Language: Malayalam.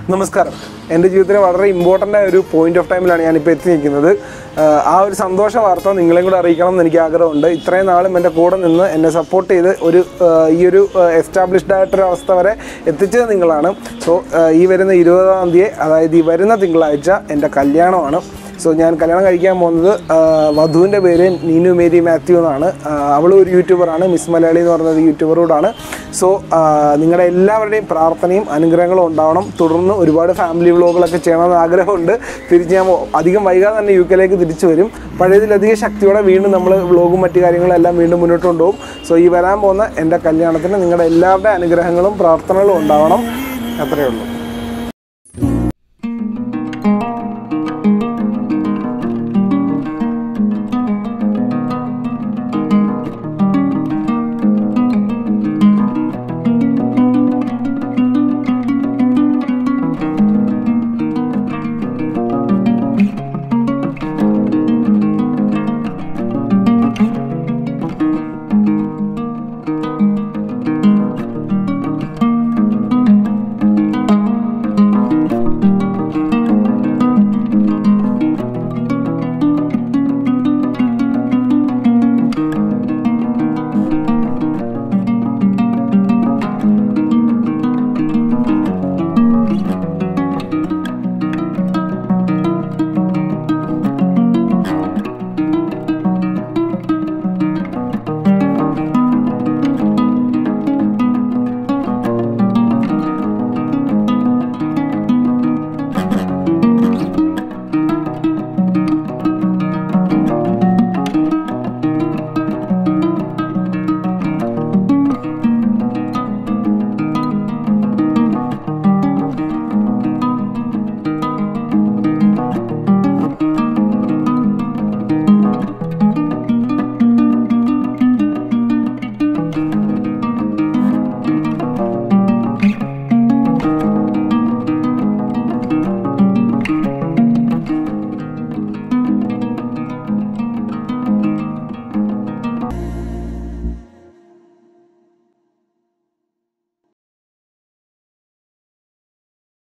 നമസ്കാരം എൻ്റെ ജീവിതത്തിലെ വളരെ ഇമ്പോർട്ടൻ്റ് ആയ ഒരു പോയിന്റ് ഓഫ് ടൈമിലാണ് ഞാനിപ്പോൾ എത്തി നിൽക്കുന്നത് ആഹ് ആ ഒരു സന്തോഷ വാർത്ത നിങ്ങളെയും കൂടെ അറിയിക്കണം എന്ന് എനിക്ക് ആഗ്രഹമുണ്ട് ഇത്രയും നാളും എൻ്റെ കൂടെ നിന്ന് എന്നെ സപ്പോർട്ട് ചെയ്ത് ഒരു ആഹ് ഈ ഒരു എസ്റ്റാബ്ലിഷ്ഡ് ആയിട്ടൊരു അവസ്ഥ വരെ എത്തിച്ചത് നിങ്ങളാണ് സോ ഈ വരുന്ന ഇരുപതാം തീയതി അതായത് ഈ വരുന്ന തിങ്കളാഴ്ച എൻ്റെ കല്യാണമാണ് സോ ഞാൻ കല്യാണം കഴിക്കാൻ പോകുന്നത് വധുവിൻ്റെ പേര് നീനു മേരി മാത്യു എന്നാണ് അവൾ ഒരു യൂട്യൂബറാണ് മിസ് മലയാളി എന്ന് പറയുന്നത് യൂട്യൂബറോടാണ് സോ നിങ്ങളുടെ എല്ലാവരുടെയും പ്രാർത്ഥനയും അനുഗ്രഹങ്ങളും ഉണ്ടാവണം തുടർന്ന് ഒരുപാട് ഫാമിലി വ്ളോഗുകളൊക്കെ ചെയ്യണമെന്ന് ആഗ്രഹമുണ്ട് തിരിച്ച് ഞാൻ അധികം വൈകാതെ തന്നെ യു കെയിലേക്ക് തിരിച്ചു വരും പഴയതിലധികം ശക്തിയോടെ വീണ്ടും നമ്മൾ വ്ളോഗും മറ്റു കാര്യങ്ങളും എല്ലാം വീണ്ടും മുന്നോട്ട് കൊണ്ടുപോകും സോ ഈ വരാൻ പോകുന്ന എൻ്റെ കല്യാണത്തിന് നിങ്ങളുടെ എല്ലാവരുടെയും അനുഗ്രഹങ്ങളും പ്രാർത്ഥനകളും ഉണ്ടാവണം അത്രയേ ഉള്ളൂ